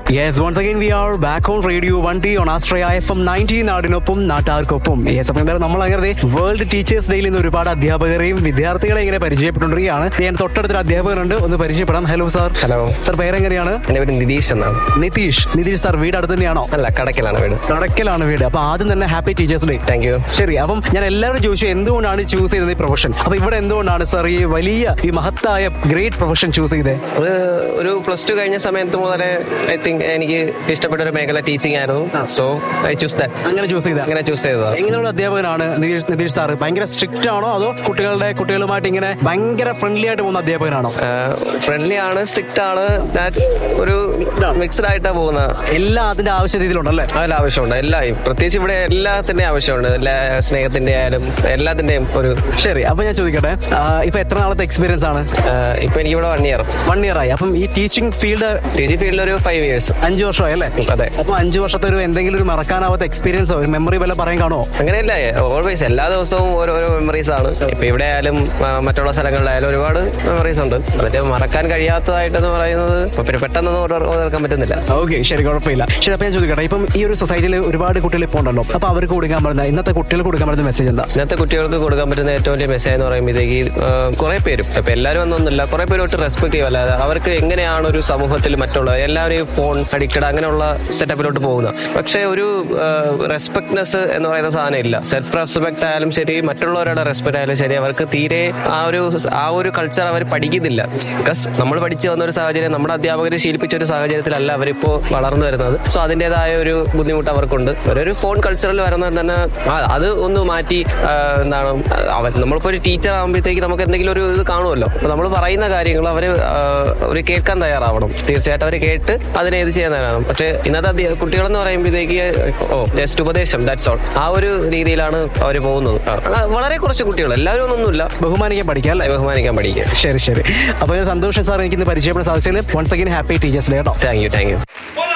yes once again we are back on radio one ടി on ആസ്ട്രയ F M ninety നാടിനൊപ്പം നാട്ടുകാർക്കൊപ്പം yes അപ്പം എന്തായാലും നമ്മൾ അങ്ങനെ വേൾഡ് ടീച്ചേഴ്സ് ഡേയിൽ നിന്ന് ഒരുപാട് അധ്യാപകരെയും വിദ്യാർത്ഥികളെ ഇങ്ങനെ പരിചയപ്പെട്ടുകൊണ്ടിരിക്കുകയാണ് ഞാൻ തൊട്ടടുത്തൊരു അധ്യാപകനുണ്ട് ഒന്ന് പരിചയപ്പെടാം ഹലോ സാർ ഹലോ സാർ പേരെങ്ങനെയാണ് എന്റെ പേര് നിതീഷ് എന്നാണ് നിതീഷ് നിതീഷ് സാർ വീട് അടുത്ത് തന്നെയാണോ അല്ല കടക്കലാണ് വീട് കടക്കലാണ് വീട് അപ്പൊ ആദ്യം തന്നെ happy teachers day thank you ശരി അപ്പം ഞാൻ എല്ലാവരും ചോദിച്ചു എന്തുകൊണ്ടാണ് ചൂസ് ചെയ്തത് ഈ പ്രൊഫഷൻ അപ്പൊ ഇവിടെ എന്തുകൊണ്ടാണ് സാർ ഈ വലിയ ഈ മഹത്തായ ഗ്രേറ്റ് പ്രൊഫഷൻ ചൂസ് ചെയ്തത് അത് ഒരു പ്ലസ് ടു കഴിഞ്ഞ സമയത്ത് മുതലേ ഐ തിങ്ക് എനിക്ക് ഇഷ്ടപ്പെട്ട ഒരു മേഖല ടീച്ചിങ് ആയിരുന്നു സോ ഐ ചൂസ് ദാറ്റ് അങ്ങനെ ചൂസ് ചെയ്ത അങ്ങനെ ചൂസ് ചെയ്തതാണ് എങ്ങനെയുള്ള അധ്യാപകനാണ് നിതീഷ് നിതീഷ് സാറ് ഭയങ്കര സ്ട്രിക്റ്റ് ആണോ അതോ കുട്ടികളുടെ കുട്ടികളുമായിട്ട് ഇങ്ങനെ ഭയങ്കര ഫ്രണ്ട്ലി ആയിട്ട് പോകുന്ന അധ്യാപകനാണോ ഫ്രണ്ട്ലി ആണ് സ്ട്രിക്റ്റ് ആണ് that ഒരു മിക്സ്ഡ് ആയിട്ടാണ് പോകുന്നത് എല്ലാം അതിന്റെ ആവശ്യ രീതിയിലുണ്ടല്ലേ അതിൽ ആവശ്യമുണ്ട് എല്ലാ പ്രത്യേകിച്ച് ഇവിടെ എല്ലാത്തിന്റെയും ആവശ്യമുണ്ട് എല്ലാ സ്നേഹത്തിന്റെ ആയാലും എല്ലാത്തിന്റെയും ഒരു ശരി അപ്പൊ ഞാൻ ചോദിക്കട്ടെ ആ, ഇപ്പൊ എത്ര നാളത്തെ എക്സ്പീരിയൻസ് ആണ് ആ, ഇപ്പൊ എനിക്കിവിടെ വൺ ഇയർ വൺ ഇയർ ആയി അപ്പം ഈ ടീച്ചിങ് ഫീൽഡ് ടീച്ചിങ് ഫീൽഡിൽ ഒരു ഫൈവ് ഇയേഴ്സ് അഞ്ചു വർഷമായി അല്ലേ അതെ അപ്പൊ അഞ്ചു വർഷത്തെ ഒരു എന്തെങ്കിലും ഒരു മറക്കാനാവാത്ത എക്സ്പീരിയൻസ് ഒരു മെമ്മറി വല്ല പറയാൻ കാണുമോ അങ്ങനെയല്ല ഓൾവേസ് എല്ലാ ദിവസവും ഓരോരോ മെമ്മറീസ് ആണ് ഇപ്പൊ ഇവിടെ ആയാലും ആ, മറ്റുള്ള സ്ഥലങ്ങളിലായാലും ഒരുപാട് മെമ്മറീസ് ഉണ്ട് എന്നിട്ട് മറക്കാൻ കഴിയാത്തതായിട്ടെന്ന് പറയുന്നത് ഇപ്പൊ പിന്നെ പെട്ടെന്നൊന്നും ഓർമ്മ- ഓർക്കാൻ പറ്റുന്നില്ല ഓക്കെ ശരി കുഴപ്പമില്ല ശരി അപ്പൊ ഞാൻ ചോദിക്കട്ടെ ഇപ്പം ഈ ഒരു സൊസൈറ്റിയിൽ ഒരുപാട് കുട്ടികൾ ഇപ്പോൾ ഉണ്ടല്ലോ അപ്പൊ അവർക്ക് കൊടുക്കാൻ പറ്റുന്ന ഇന്നത്തെ കുട്ടികൾക്ക് കൊടുക്കാൻ പറ്റുന്ന മെസ്സേജ് എന്താ ഇന്നത്തെ കുട്ടികൾക്ക് കൊടുക്കാൻ പറ്റുന്ന ഏറ്റവും വലിയ മെസ്സേജ് എന്ന് പറയുമ്പോഴത്തേക്ക് കുറെ പേരും ഇപ്പൊ എല്ലാവരും ഒന്നൊന്നുമില്ല കുറെ പേര് ഒട്ട് റെസ്പെക്ട് ചെയ്യും അല്ലാതെ അവർക്ക് എങ്ങനെയാണ് ഒരു സമൂഹത്തിൽ മറ്റുള്ള എല്ലാവരും ഫോൺ അഡിക്റ്റഡ് അങ്ങനെയുള്ള സെറ്റപ്പിലോട്ട് പോകുന്നത് പക്ഷേ ഒരു റെസ്പെക്ട്നെസ് എന്ന് പറയുന്ന സാധനം ഇല്ല സെൽഫ് റെസ്പെക്ട് ആയാലും ശരി മറ്റുള്ളവരുടെ റെസ്പെക്ട് ആയാലും ശരി അവർക്ക് തീരെ ആ ഒരു ആ ഒരു കൾച്ചർ അവർ പഠിക്കുന്നില്ല ബിക്കോസ് നമ്മൾ പഠിച്ചു വന്ന ഒരു സാഹചര്യം നമ്മുടെ അധ്യാപകർ ശീലിപ്പിച്ച ഒരു സാഹചര്യത്തിലല്ല അവരിപ്പോ വളർന്നു വരുന്നത് സോ അതിൻ്റെതായ ഒരു ബുദ്ധിമുട്ട് അവർക്കുണ്ട് ഒരു ഫോൺ കൾച്ചറിൽ വരുന്നത് തന്നെ ആ, അത് ഒന്ന് മാറ്റി ആ, എന്താണ് അവൻ നമ്മളിപ്പോ ഒരു ടീച്ചർ ആകുമ്പോഴത്തേക്ക് നമുക്ക് എന്തെങ്കിലും ഒരു ഇത് കാണുമല്ലോ അപ്പൊ നമ്മൾ പറയുന്ന കാര്യങ്ങൾ അവർ ഒരു കേൾക്കാൻ തയ്യാറാവണം തീർച്ചയായിട്ടും അവർ കേട്ട് അതിനെ ഇത് ചെയ്യാൻ തയ്യാറാവണം പക്ഷേ ഇന്നത്തെ അധ്യ- കുട്ടികളെന്ന് പറയുമ്പോഴത്തേക്ക് ഓ ജസ്റ്റ് ഉപദേശം ദാറ്റ്സ് ഓൾ ആ ഒരു രീതിയിലാണ് അവർ പോകുന്നത് ആ, വളരെ കുറച്ച് കുട്ടികൾ എല്ലാവരും ഒന്നൊന്നുമില്ല ബഹുമാനിക്കാൻ പഠിക്കാം അല്ലേ ബഹുമാനിക്കാൻ പഠിക്കുക ശരി ശരി അപ്പൊ സന്തോഷം സാർ എനിക്ക് ഇന്ന് പരിചയപ്പെടാൻ സാധിച്ചതിൽ once again happy teachers day കേട്ടോ thank you thank you Hola,